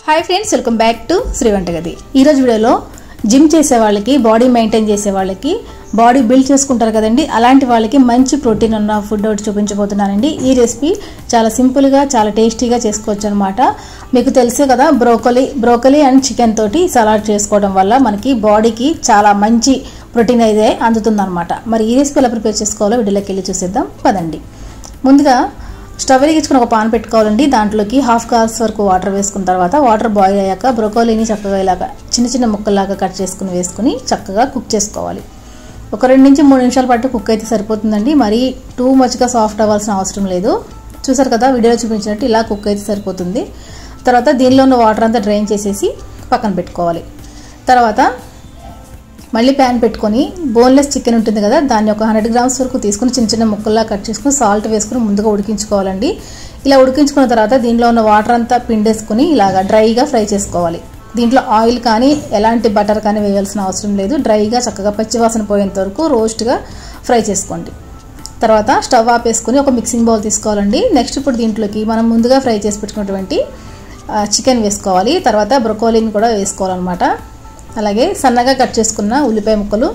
hi friends welcome back to Sri Vantagadi ఈరోజు వీడియోలో gym చేసే వాళ్ళకి బాడీ మెయింటైన్ చేసే వాళ్ళకి బాడీ బిల్డ్ చేసుకుంటారు కదండి అలాంటి వాళ్ళకి మంచి ప్రోటీన్ ఉన్న ఫుడ్ ఒకటి చూపించబోతున్నానండి ఈ రెసిపీ చాలా సింపుల్గా చాలా టేస్టీగా చేసుకోవచ్చు అనమాట మీకు తెలుసు కదా బ్రోకలీ బ్రోకలీ అండ్ చికెన్ తోటి సలాడ్ చేసుకోవడం వల్ల మనకి బాడీకి చాలా మంచి ప్రోటీన్ అయితే అందుతుందన్నమాట మరి ఈ రెసిపీ ఎలా ప్రిపేర్ చేసుకోవాలో వీడియోలోకి వెళ్ళి చూసేద్దాం పదండి ముందుగా స్టవ్ వెలిగించుకుని ఒక పాన్ పెట్టుకోవాలండి దాంట్లోకి హాఫ్ గ్లాస్ వరకు వాటర్ వేసుకున్న తర్వాత వాటర్ బాయిల్ అయ్యాక బ్రొకోలీని చక్కగా ఇలాగా చిన్న చిన్న ముక్కల్లాగా కట్ చేసుకుని వేసుకుని చక్కగా కుక్ చేసుకోవాలి ఒక రెండు నుంచి మూడు నిమిషాల పాటు కుక్ అయితే సరిపోతుందండి మరీ టూ మచ్గా సాఫ్ట్ అవ్వాల్సిన అవసరం లేదు చూసారు కదా వీడియోలో చూపించినట్టు ఇలా కుక్ అయితే సరిపోతుంది తర్వాత దీనిలో ఉన్న వాటర్ అంతా డ్రైన్ చేసేసి పక్కన పెట్టుకోవాలి తర్వాత మళ్ళీ ప్యాన్ పెట్టుకొని బోన్లెస్ చికెన్ ఉంటుంది కదా దాన్ని ఒక హండ్రెడ్ గ్రామ్స్ వరకు తీసుకుని చిన్న చిన్న ముక్కల్లా కట్ చేసుకుని సాల్ట్ వేసుకుని ముందుగా ఉడికించుకోవాలండి ఇలా ఉడికించుకున్న తర్వాత దీనిలో ఉన్న వాటర్ అంతా పిండేసుకుని ఇలాగా డ్రైగా ఫ్రై చేసుకోవాలి దీంట్లో ఆయిల్ కానీ ఎలాంటి బటర్ కానీ వేయాల్సిన అవసరం లేదు డ్రైగా చక్కగా పచ్చివాసన పోయేంత వరకు రోస్ట్గా ఫ్రై చేసుకోండి తర్వాత స్టవ్ ఆపేసుకొని ఒక మిక్సింగ్ బౌల్ తీసుకోవాలండి నెక్స్ట్ ఇప్పుడు దీంట్లోకి మనం ముందుగా ఫ్రై చేసి పెట్టుకున్నటువంటి చికెన్ వేసుకోవాలి తర్వాత బ్రొకోలీని కూడా వేసుకోవాలన్నమాట అలాగే సన్నగా కట్ చేసుకున్న ఉల్లిపాయ ముక్కలు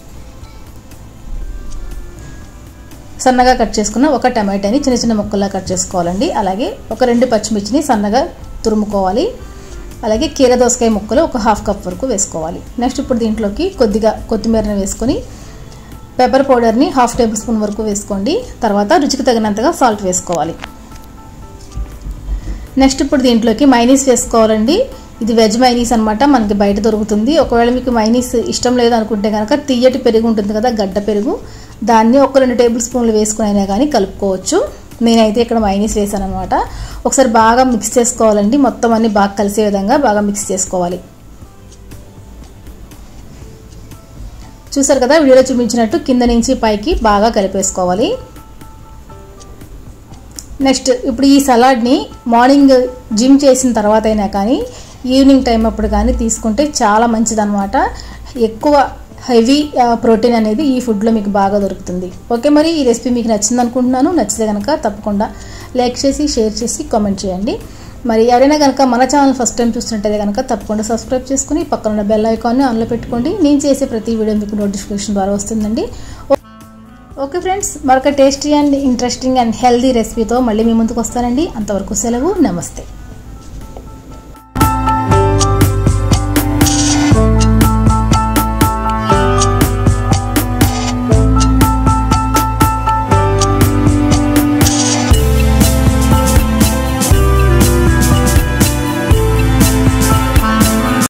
సన్నగా కట్ చేసుకున్న ఒక టమాటాని చిన్న చిన్న ముక్కల్లా కట్ చేసుకోవాలండి అలాగే ఒక రెండు పచ్చిమిర్చిని సన్నగా తురుముకోవాలి అలాగే కీర దోసకాయ ముక్కలు ఒక హాఫ్ కప్ వరకు వేసుకోవాలి నెక్స్ట్ ఇప్పుడు దీంట్లోకి కొద్దిగా కొత్తిమీరని వేసుకొని పెప్పర్ పౌడర్ని హాఫ్ టేబుల్ స్పూన్ వరకు వేసుకోండి తర్వాత రుచికి తగినంతగా సాల్ట్ వేసుకోవాలి నెక్స్ట్ ఇప్పుడు దీంట్లోకి మైనీస్ వేసుకోవాలండి ఇది వెజ్ మైనీస్ అనమాట మనకి బయట దొరుకుతుంది ఒకవేళ మీకు మైనీస్ ఇష్టం లేదు అనుకుంటే కనుక తీయటి పెరుగు ఉంటుంది కదా గడ్డ పెరుగు దాన్ని ఒక రెండు టేబుల్ స్పూన్లు వేసుకుని అయినా కానీ కలుపుకోవచ్చు నేనైతే ఇక్కడ మైనీస్ వేసాను అనమాట ఒకసారి బాగా మిక్స్ చేసుకోవాలండి మొత్తం అన్ని బాగా కలిసే విధంగా బాగా మిక్స్ చేసుకోవాలి చూసారు కదా వీడియోలో చూపించినట్టు కింద నుంచి పైకి బాగా కలిపేసుకోవాలి నెక్స్ట్ ఇప్పుడు ఈ సలాడ్ని మార్నింగ్ జిమ్ చేసిన తర్వాత అయినా కానీ ఈవినింగ్ టైం అప్పుడు కానీ తీసుకుంటే చాలా మంచిదన్నమాట ఎక్కువ హెవీ ప్రోటీన్ అనేది ఈ ఫుడ్లో మీకు బాగా దొరుకుతుంది ఓకే మరి ఈ రెసిపీ మీకు నచ్చింది అనుకుంటున్నాను నచ్చితే కనుక తప్పకుండా లైక్ చేసి షేర్ చేసి కామెంట్ చేయండి మరి ఎవరైనా కనుక మన ఛానల్ ఫస్ట్ టైం చూస్తున్నట్టయితే కనుక తప్పకుండా సబ్స్క్రైబ్ చేసుకుని పక్కన ఉన్న బెల్ ఐకాన్ని ఆన్లో పెట్టుకోండి నేను చేసే ప్రతి వీడియో మీకు నోటిఫికేషన్ ద్వారా వస్తుందండి ఓకే ఫ్రెండ్స్ మరొక tasty and interesting and healthy రెసిపీతో మళ్ళీ మీ ముందుకు వస్తానండి అంతవరకు సెలవు నమస్తే